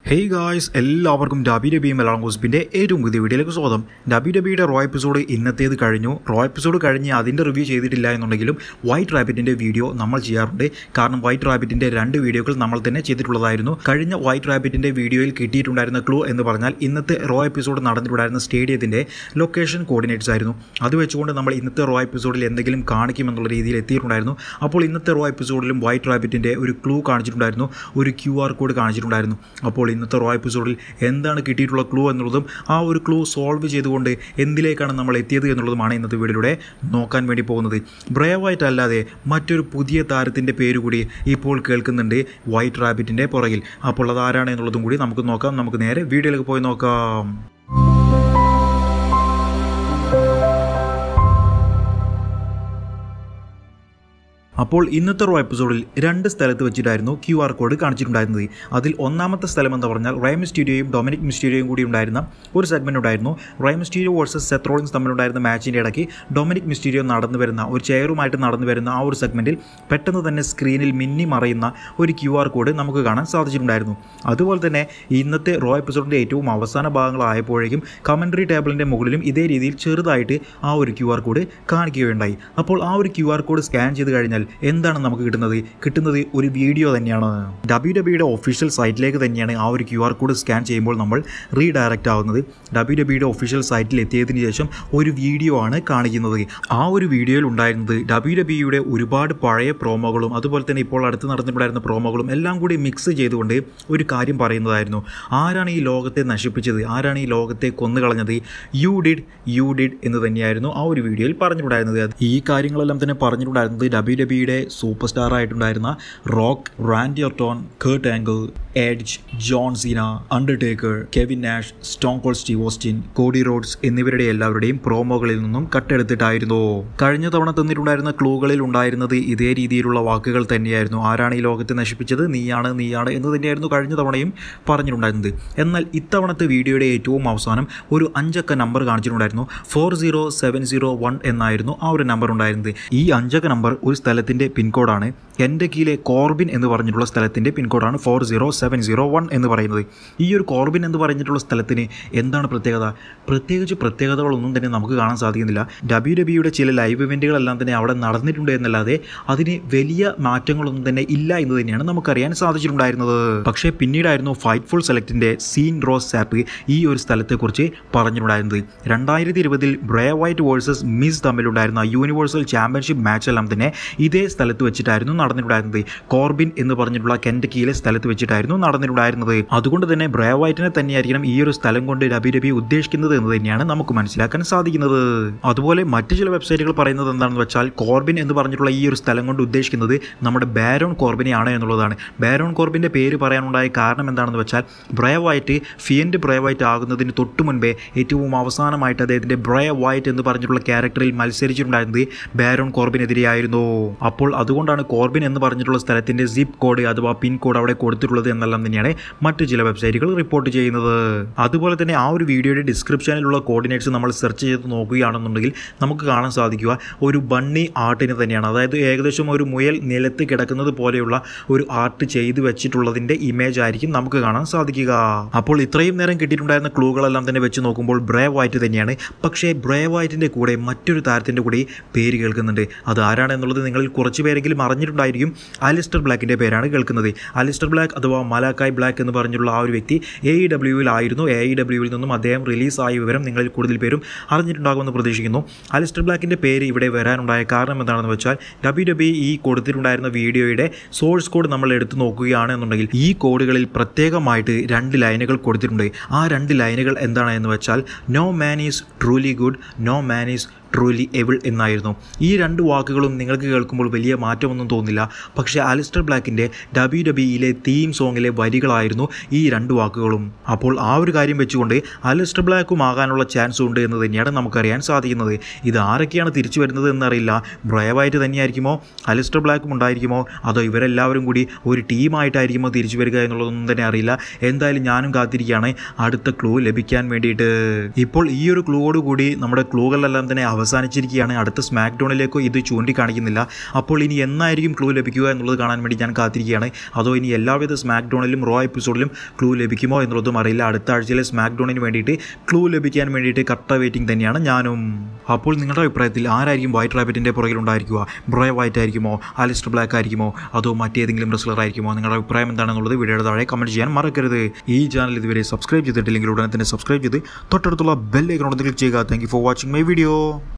hey guys എല്ലാവർക്കും ഡബി ഡബി മലയാളം ഗോസിപ്പിൻ്റെ ഏറ്റവും പുതിയ വീഡിയോയിലേക്ക് സ്വാഗതം ഡബി ഡബിയുടെ റോ എപ്പിസോഡ് ഇന്നത്തേത് കഴിഞ്ഞു റോ എപ്പിസോഡ് കഴിഞ്ഞ് അതിൻ്റെ റിവ്യൂ ചെയ്തിട്ടില്ല എന്നുണ്ടെങ്കിലും വൈറ്റ് റാബിറ്റിൻ്റെ വീഡിയോ നമ്മൾ ചെയ്യാറുണ്ട് കാരണം വൈറ്റ് റാബിറ്റിൻ്റെ രണ്ട് വീഡിയോകൾ നമ്മൾ തന്നെ ചെയ്തിട്ടുള്ളതായിരുന്നു കഴിഞ്ഞ വൈറ്റ് റാബിറ്റിൻ്റെ വീഡിയോയിൽ കിട്ടിയിട്ടുണ്ടായിരുന്ന ക്ലൂ എന്ന് പറഞ്ഞാൽ ഇന്നത്തെ റോ എപ്പിസോഡ് നടന്നിട്ടുണ്ടായിരുന്ന സ്റ്റേഡിയത്തിൻ്റെ ലൊക്കേഷൻ കോർഡിനേറ്റ്സ് ആയിരുന്നു അത് വെച്ചുകൊണ്ട് നമ്മൾ ഇന്നത്തെ റോ എപ്പിസോഡിൽ എന്തെങ്കിലും കാണിക്കുമെന്നുള്ള രീതിയിൽ എത്തിയിട്ടുണ്ടായിരുന്നു അപ്പോൾ ഇന്നത്തെ റോ എപ്പിസോഡിലും വൈറ്റ് റാബിറ്റിൻ്റെ ഒരു ക്ലൂ കാണിച്ചിട്ടുണ്ടായിരുന്നു ഒരു ക്യു ആർ കോഡ് കാണിച്ചിട്ടുണ്ടായിരുന്നു അപ്പോൾ ഇന്നത്തെ റോ എപ്പിസോഡിൽ എന്താണ് കിട്ടിയിട്ടുള്ള ക്ലൂ എന്നുള്ളതും ആ ഒരു ക്ലൂ സോൾവ് ചെയ്തുകൊണ്ട് എന്തിലേക്കാണ് നമ്മൾ എത്തിയത് എന്നുള്ളതുമാണ് ഇന്നത്തെ വീഡിയോയിലൂടെ നോക്കാൻ വേണ്ടി പോകുന്നത് ബ്രേവായിട്ട് അല്ലാതെ മറ്റൊരു പുതിയ താരത്തിൻ്റെ പേര് കൂടി ഇപ്പോൾ കേൾക്കുന്നുണ്ട് വൈറ്റ് റാബിറ്റിൻ്റെ പുറകിൽ അപ്പോൾ അത് ആരാണ് എന്നുള്ളതും കൂടി നമുക്ക് നോക്കാം നമുക്ക് നേരെ വീഡിയോയിലേക്ക് പോയി നോക്കാം അപ്പോൾ ഇന്നത്തെ റോ എപ്പിസോഡിൽ രണ്ട് സ്ഥലത്ത് വെച്ചിട്ടായിരുന്നു ക്യു ആർ കോഡ് കാണിച്ചിട്ടുണ്ടായിരുന്നത് അതിൽ ഒന്നാമത്തെ സ്ഥലം എന്ന് പറഞ്ഞാൽ റൈ മിസ്റ്റീരിയോയും ഡൊമിനിക് മിസ്റ്റീരിയോയും കൂടി ഉണ്ടായിരുന്ന ഒരു സെഗ്മെൻറ്റ് ഉണ്ടായിരുന്നു റൈ മിസ്റ്റീരിയോ വേഴ്സസ് സെത്രോളിൻസ് തമ്മിലുണ്ടായിരുന്ന മാച്ചിൻ്റെ ഇടയ്ക്ക് ഡൊമിനിക് മിസ്റ്റീരിയോ നടന്നു വരുന്ന ഒരു ചെയറുമായിട്ട് നടന്നു വരുന്ന ആ ഒരു സെഗ്മെൻറ്റിൽ പെട്ടെന്ന് തന്നെ സ്ക്രീനിൽ മിന്നി മറയുന്ന ഒരു ക്യു ആർ കോഡ് നമുക്ക് കാണാൻ സാധിച്ചിട്ടുണ്ടായിരുന്നു അതുപോലെ തന്നെ ഇന്നത്തെ റോ എപ്പിസോഡിൻ്റെ ഏറ്റവും അവസാന ഭാഗങ്ങളായപ്പോഴേക്കും കമൻട്രി ടേബിളിൻ്റെ മുകളിലും ഇതേ രീതിയിൽ ചെറുതായിട്ട് ആ ഒരു ക്യു ആർ കോഡ് കാണിക്കുകയുണ്ടായി അപ്പോൾ ആ ഒരു ക്യു ആർ കോഡ് സ്കാൻ ചെയ്ത് കഴിഞ്ഞാൽ എന്താണ് നമുക്ക് കിട്ടുന്നത് കിട്ടുന്നത് ഒരു വീഡിയോ തന്നെയാണ് ഡബ്ല്യു ഡബ്ല്യുടെ ഒഫീഷ്യൽ സൈറ്റിലേക്ക് തന്നെയാണ് ആ ഒരു ക്യു ആർ കോഡ് സ്കാൻ ചെയ്യുമ്പോൾ നമ്മൾ റീഡയറക്റ്റ് ആവുന്നത് ഡബ്ല്യു ഡബ്ല്യുടെ ഒഫീഷ്യൽ സൈറ്റിൽ എത്തിയതിന് ശേഷം ഒരു വീഡിയോ ആണ് കാണിക്കുന്നത് ആ ഒരു വീഡിയോയിൽ ഉണ്ടായിരുന്നത് ഡബ്ല്യു ഡബ്ല്യുടെ ഒരുപാട് പഴയ പ്രോമോകളും അതുപോലെ തന്നെ ഇപ്പോൾ അടുത്ത് നടന്നിട്ടുണ്ടായിരുന്ന പ്രോമോകളും എല്ലാം കൂടി മിക്സ് ചെയ്തുകൊണ്ട് ഒരു കാര്യം പറയുന്നതായിരുന്നു ആരാണ് ഈ ലോകത്തെ നശിപ്പിച്ചത് ആരാണ് ഈ ലോകത്തെ കൊന്നുകളഞ്ഞത് യു ഡിഡ് യു ഡിഡ് എന്ന് തന്നെയായിരുന്നു ആ ഒരു വീഡിയോയിൽ പറഞ്ഞിട്ടുണ്ടായിരുന്നത് ഈ കാര്യങ്ങളെല്ലാം തന്നെ പറഞ്ഞിട്ടുണ്ടായിരുന്നത് ഡബ്ല്യു ഡബ്ല്യുടെ സൂപ്പർ സ്റ്റാർ ആയിട്ടുണ്ടായിരുന്ന Rock Randy Orton Kurt Angle Edge John Cena Undertaker Kevin Nash Stone Cold Steve Austin Cody Rhodes എന്നിവരുടെ എല്ലാവരുടെയും പ്രോമോകളിൽ നിന്നും കട്ടെടുത്തിട്ടായിരുന്നു കഴിഞ്ഞ തവണ തന്നിട്ടുണ്ടായിരുന്ന ക്ലൂകളിൽ ഉണ്ടായിരുന്നത് ഇതേ രീതിയിലുള്ള വാക്കുകൾ തന്നെയായിരുന്നു ആരാണ് ഈ ലോകത്തെ നശിപ്പിച്ചത് നീയാണ് നീയാണ് എന്ന് തന്നെയായിരുന്നു കഴിഞ്ഞ തവണയും പറഞ്ഞിട്ടുണ്ടായിരുന്നത് എന്നാൽ ഇത്തവണത്തെ വീഡിയോയുടെ ഏറ്റവും അവസാനം ഒരു അഞ്ചക്ക നമ്പർ കാണിച്ചിട്ടുണ്ടായിരുന്നു four zero seven zero one എന്നായിരുന്നു ആ ഒരു നമ്പർ ഉണ്ടായിരുന്നത് ഈ അഞ്ചക്ക നമ്പർ ഒരു സ്ഥലത്തിൻ്റെ പിൻകോഡാണ് എൻ്റെ കീഴിലെ കോർബിൻ എന്ന് പറഞ്ഞിട്ടുള്ള സ്ഥലത്തിൻ്റെ പിൻകോഡാണ് four zero seven zero one എന്ന് പറയുന്നത് ഈ ഒരു കോർബിൻ എന്ന് പറഞ്ഞിട്ടുള്ള സ്ഥലത്തിന് എന്താണ് പ്രത്യേകത പ്രത്യേകിച്ച് പ്രത്യേകതകളൊന്നും തന്നെ നമുക്ക് കാണാൻ സാധിക്കുന്നില്ല ഡബ്ല്യു ഡബ്ല്യുടെ ചില ലൈവ് ഇവൻറ്റുകളെല്ലാം തന്നെ അവിടെ നടന്നിട്ടുണ്ട് എന്നല്ലാതെ അതിന് വലിയ മാറ്റങ്ങളൊന്നും തന്നെ ഇല്ല എന്ന് തന്നെയാണ് നമുക്കറിയാൻ സാധിച്ചിട്ടുണ്ടായിരുന്നത് പക്ഷേ പിന്നീടായിരുന്നു ഫൈറ്റ് ഫുൾ സെലക്ടിൻ്റെ സീൻ റോസ് സാപ്പ് ഈ ഒരു സ്ഥലത്തെക്കുറിച്ച് പറഞ്ഞിട്ടുണ്ടായിരുന്നത് രണ്ടായിരത്തി ഇരുപതിൽ ബ്രേ വൈറ്റ് വേഴ്സസ് മിസ് തമ്മിലുണ്ടായിരുന്ന യൂണിവേഴ്സൽ ചാമ്പ്യൻഷിപ്പ് മാച്ചെല്ലാം തന്നെ ഇതേ സ്ഥലത്ത് വെച്ചിട്ടായിരുന്നു നടന്നിട്ടുണ്ടായിരുന്നത് കോർബിൻ എന്ന് പറഞ്ഞിട്ടുള്ള കെൻഡക്കിയിലെ സ്ഥലത്ത് വെച്ചിട്ടായിരുന്നു നടന്നിട്ടുണ്ടായിരുന്നത് അതുകൊണ്ട് തന്നെ ബ്രേ വൈറ്റിനെ തന്നെയായിരിക്കണം ഈ ഒരു സ്ഥലം കൊണ്ട് ഡബി ഡബി ഉദ്ദേശിക്കുന്നത് എന്ന് തന്നെയാണ് നമുക്ക് മനസ്സിലാക്കാൻ സാധിക്കുന്നത് അതുപോലെ മറ്റു ചില വെബ്സൈറ്റുകൾ പറയുന്നത് എന്താണെന്ന് വെച്ചാൽ കോർബിൻ എന്ന് പറഞ്ഞിട്ടുള്ള ഈ ഒരു സ്ഥലം കൊണ്ട് ഉദ്ദേശിക്കുന്നത് നമ്മുടെ ബാരോൺ കോർബിനെയാണ് എന്നുള്ളതാണ് ബാരോൺ കോർബിൻ്റെ പേര് പറയാനുണ്ടായ കാരണം എന്താണെന്ന് വെച്ചാൽ Bray Wyatt Fiend Bray Wyatt ആകുന്നതിന് തൊട്ട് മുൻപേ ഏറ്റവും അവസാനമായിട്ട് അദ്ദേഹത്തിൻ്റെ ബ്രേ വൈറ്റ് എന്ന് പറഞ്ഞിട്ടുള്ള ക്യാരക്ടറിൽ മത്സരിച്ചിട്ടുണ്ടായിരുന്നത് ബാരോൺ കോർബിനെതിരെയായിരുന്നു അപ്പോൾ അതുകൊണ്ടാണ് കോർബിൻ എന്ന് പറഞ്ഞിട്ടുള്ള സ്ഥലത്തിൻ്റെ സിപ്പ് കോഡ് അഥവാ പിൻ കോഡ് അവിടെ കൊടുത്തിട്ടുള്ളത് എന്നെല്ലാം തന്നെയാണ് മറ്റു ചില വെബ്സൈറ്റുകൾ റിപ്പോർട്ട് ചെയ്യുന്നത് അതുപോലെ തന്നെ ആ ഒരു വീഡിയോയുടെ ഡിസ്ക്രിപ്ഷനിലുള്ള കോർഡിനേറ്റ്സ് നമ്മൾ സെർച്ച് ചെയ്ത് നോക്കുകയാണെന്നുണ്ടെങ്കിൽ നമുക്ക് കാണാൻ സാധിക്കുക ഒരു ബണ്ണി ആർട്ടിന് തന്നെയാണ് അതായത് ഏകദേശം ഒരു മുയൽ നിലത്ത് കിടക്കുന്നത് പോലെയുള്ള ഒരു ആർട്ട് ചെയ്തു വെച്ചിട്ടുള്ളതിൻ്റെ ഇമേജ് ആയിരിക്കും നമുക്ക് കാണാൻ സാധിക്കുക അപ്പോൾ ഇത്രയും നേരം കിട്ടിയിട്ടുണ്ടായിരുന്ന ക്ലൂകളെല്ലാം തന്നെ വെച്ച് നോക്കുമ്പോൾ ബ്രേ വൈറ്റ് തന്നെയാണ് പക്ഷേ ബ്രേ വൈറ്റിൻ്റെ കൂടെ മറ്റൊരു താരത്തിൻ്റെ കൂടി പേര് കേൾക്കുന്നുണ്ട് അത് ആരാണെന്നുള്ളത് നിങ്ങളിൽ കുറച്ച് പേരെങ്കിലും അറിഞ്ഞിട്ടുണ്ടായിരിക്കും അലിസ്റ്റർ ബ്ലാക്കിൻ്റെ പേരാണ് കേൾക്കുന്നത് അലിസ്റ്റർ ബ്ലാക്ക് അഥവാ മലാക്കായ് ബ്ലാക്ക് എന്ന് പറഞ്ഞിട്ടുള്ള ആ ഒരു വ്യക്തി എ ഇ ഡബ്ല്യുവിലായിരുന്നു എ ഇ ഡബ്ല്യുവിൽ നിന്നും അദ്ദേഹം റിലീസായ വിവരം നിങ്ങളിൽ കൂടുതൽ പേരും അറിഞ്ഞിട്ടുണ്ടാകുമെന്ന് പ്രതീക്ഷിക്കുന്നു അലിസ്റ്റർ ബ്ലാക്കിൻ്റെ പേര് ഇവിടെ വരാനുണ്ടായ കാരണം എന്താണെന്ന് വെച്ചാൽ ഡബ്ല്യു ഡബ്ല്യു ഈ കൊടുത്തിട്ടുണ്ടായിരുന്ന വീഡിയോയുടെ സോഴ്സ് കോഡ് നമ്മൾ എടുത്തു നോക്കുകയാണെന്നുണ്ടെങ്കിൽ ഈ കോഡുകളിൽ പ്രത്യേകമായിട്ട് രണ്ട് ലൈനുകൾ കൊടുത്തിട്ടുണ്ട് ആ രണ്ട് ലൈനുകൾ എന്താണ് എന്ന് വെച്ചാൽ no man is truly good no man is truly evil എന്നായിരുന്നു ഈ രണ്ട് വാക്കുകളും നിങ്ങൾക്ക് കേൾക്കുമ്പോൾ വലിയ മാറ്റമൊന്നും തോന്നില്ല പക്ഷേ അലിസ്റ്റർ ബ്ലാക്കിൻ്റെ ഡബ്ല്യു ഡബ്ല്യുയിലെ തീം സോങ്ങിലെ വരികളായിരുന്നു ഈ രണ്ട് വാക്കുകളും അപ്പോൾ ആ ഒരു കാര്യം വെച്ചുകൊണ്ട് അലിസ്റ്റർ ബ്ലാക്കും ആകാനുള്ള ചാൻസ് ഉണ്ട് എന്ന് തന്നെയാണ് നമുക്കറിയാൻ സാധിക്കുന്നത് ഇത് ആരൊക്കെയാണ് തിരിച്ചു വരുന്നത് എന്നറിയില്ല ബ്രയവായിട്ട് തന്നെയായിരിക്കുമോ അലിസ്റ്റർ ബ്ലാക്കും ഉണ്ടായിരിക്കുമോ അതോ ഇവരെല്ലാവരും കൂടി ഒരു ടീമായിട്ടായിരിക്കുമോ തിരിച്ചു വരിക എന്നുള്ളതൊന്നും തന്നെ അറിയില്ല എന്തായാലും ഞാനും കാത്തിരിക്കുകയാണ് അടുത്ത ക്ലൂ ലഭിക്കാൻ വേണ്ടിയിട്ട് ഇപ്പോൾ ഈ ഒരു ക്ലൂവോട് കൂടി നമ്മുടെ ക്ലൂകളെല്ലാം തന്നെ അവസാനം അവസാനിച്ചിരിക്കുകയാണ് അടുത്ത സ്മാക്ക് ഡൗണിലേക്കോ ഇത് ചൂണ്ടിക്കാണിക്കുന്നില്ല അപ്പോൾ ഇനി എന്നായിരിക്കും ക്ലൂ ലഭിക്കുക എന്നുള്ളത് കാണാൻ വേണ്ടി ഞാൻ കാത്തിരിക്കുകയാണ് അതോ ഇനി എല്ലാവിധ സ്മാക്ക് ഡൗണിലും റോ എപ്പിസോഡിലും ക്ലൂ ലഭിക്കുമോ എന്നുള്ളതും അറിയില്ല അടുത്ത ആഴ്ചയിലെ സ്മാക്ക് ഡൗണിന് വേണ്ടിയിട്ട് ക്ലൂ ലഭിക്കാൻ വേണ്ടിയിട്ട് കട്ട വെയിറ്റിംഗ് തന്നെയാണ് ഞാനും അപ്പോൾ നിങ്ങളുടെ അഭിപ്രായത്തിൽ ആരായിരിക്കും വൈറ്റ് റാബിറ്റിൻ്റെ പുറകിലുണ്ടായിരിക്കുക ബ്രേ വൈറ്റ് ആയിരിക്കുമോ ആലിസ്റ്റർ ബ്ലാക്ക് ആയിരിക്കുമോ അതോ മറ്റേതെങ്കിലും റെസ്ലർ ആയിരിക്കുമോ നിങ്ങളുടെ അഭിപ്രായം എന്താണെന്നുള്ളത് വീഡിയോയുടെ താഴെ കമൻറ്റ് ചെയ്യാൻ മറക്കരുത് ഈ ചാനൽ ഇതുവരെ സബ്സ്ക്രൈബ് ചെയ്തിട്ടില്ലെങ്കിൽ ഉടനെ തന്നെ സബ്സ്ക്രൈബ് ചെയ്ത് തൊട്ടടുത്തുള്ള ബെല്ലൈക്കണോട് ക്ലിക്ക് ചെയ്യുക thank you for watching my video